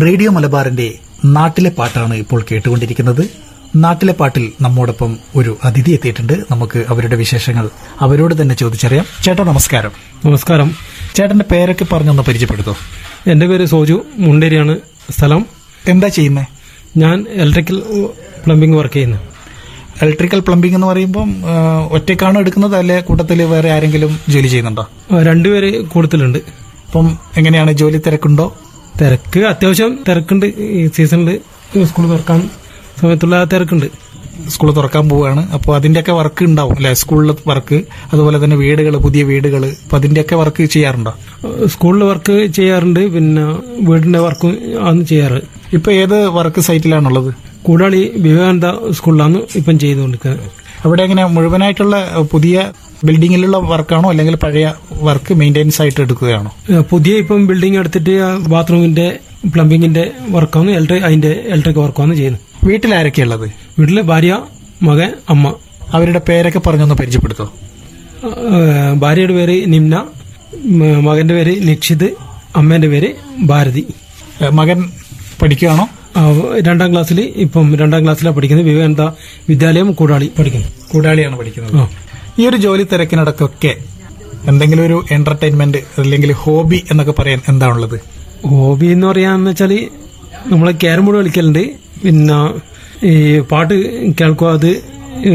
Radio മലബാറിന്റെ നാട്ടിലെ പാട്ടാണ് ഇപ്പോൾ കേട്ടുകൊണ്ടിരിക്കുന്നത് നാട്ടിലെ പാട്ടിൽ നമ്മോടൊപ്പം ഒരു അതിഥി എത്തിയിട്ടുണ്ട് നമുക്ക് അവരുടെ വിശേഷങ്ങൾ അവരോട് തന്നെ ചോദിച്ചറിയാം ചേട്ടാ നമസ്കാരം നമസ്കാരം ചേട്ടന്റെ പേരൊക്കെ പറഞ്ഞൊന്ന് പരിചയപ്പെടുത്തോ എൻ്റെ പേര് സോജു മുണ്ടേരിയാണ് സ്ഥലം എന്താ ചെയ്യുന്നത് ഞാൻ ഇലക്ട്രിക്കൽ പ്ലംബിംഗ് വർക്ക് ചെയ്യുന്നു ഇലക്ട്രിക്കൽ പ്ലംബിംഗ് എന്ന് പറയുമ്പോൾ ഒറ്റയ്ക്കാണോ എടുക്കുന്നത് അല്ലെ കൂട്ടത്തിൽ വേറെ ആരെങ്കിലും ജോലി ചെയ്യുന്നുണ്ടോ ആ, രണ്ടുപേര് കൂടുതലുണ്ട് അപ്പം എങ്ങനെയാണ് ജോലി തിരക്കുണ്ടോ തിരക്ക് അത്യാവശ്യം തിരക്കുണ്ട് ഈ സീസണിൽ സ്കൂൾ തുറക്കാൻ സമയത്തുള്ള തിരക്കുണ്ട് സ്കൂൾ തുറക്കാൻ പോവുകയാണ് അപ്പോൾ അതിന്റെയൊക്കെ വർക്ക് ഉണ്ടാവും അല്ലെ സ്കൂളിലെ വർക്ക് അതുപോലെ തന്നെ വീടുകൾ പുതിയ വീടുകൾ അപ്പൊ അതിന്റെയൊക്കെ വർക്ക് ചെയ്യാറുണ്ടോ സ്കൂളിൽ വർക്ക് ചെയ്യാറുണ്ട് പിന്നെ വീടിന്റെ വർക്കും ആണ് ചെയ്യാറ് ഇപ്പൊ ഏത് വർക്ക് സൈറ്റിലാണുള്ളത് കൂടാളി വിവേകാനന്ദ സ്കൂളിലാണ് ഇപ്പം ചെയ്തുകൊണ്ടിരിക്കുന്നത് അവിടെ എങ്ങനെ മുഴുവനായിട്ടുള്ള അഹ്, പുതിയ ബിൽഡിങ്ങിലുള്ള വർക്കാണോ അല്ലെങ്കിൽ പഴയ വർക്ക് മെയിൻ്റെനൻസ് ആയിട്ട് എടുക്കുകയാണോ ഏ, പുതിയ ഇപ്പം ബിൽഡിംഗ് എടുത്തിട്ട് ആ ബാത്റൂമിന്റെ പ്ലംബിങ്ങിന്റെ വർക്കാണ് ഇലക്ട്രിക് അതിന്റെ ഇലക്ട്രിക് വർക്കാണ് ചെയ്യുന്നത് വീട്ടിൽ ആരൊക്കെയുള്ളത് വീട്ടില് ഭാര്യ മകൻ അമ്മ അവരുടെ പേരൊക്കെ പറഞ്ഞൊന്ന് പരിചയപ്പെടുത്തോ ഏഹ് ഭാര്യയുടെ പേര് നിംന മ- മകന്റെ പേര് നിക്ഷിത് അമ്മേന്റെ പേര് ഭാരതി അഹ്, മകൻ പഠിക്കുകയാണോ ആ, രണ്ടാം ക്ലാസ്സിൽ ഇപ്പം രണ്ടാം ക്ലാസ്സിലാണ് പഠിക്കുന്നത് വിവേകാനന്ദ വിദ്യാലയം കൂടാളി പഠിക്കുന്നു കൂടാളിയാണ് പഠിക്കുന്നത് ആ. ഈ ഒരു ജോലി തിരക്കിനിടക്കൊക്കെ എന്തെങ്കിലും ഒരു എന്റർടൈൻമെന്റ് അല്ലെങ്കിൽ ഹോബി എന്നൊക്കെ പറയാൻ എന്താണുള്ളത് ഹോബി എന്ന് പറയാന്ന് വെച്ചാല് നമ്മള് ക്യാരം ബോർഡ് കളിക്കലുണ്ട് പിന്നെ ഈ പാട്ട് കേൾക്കുക അത്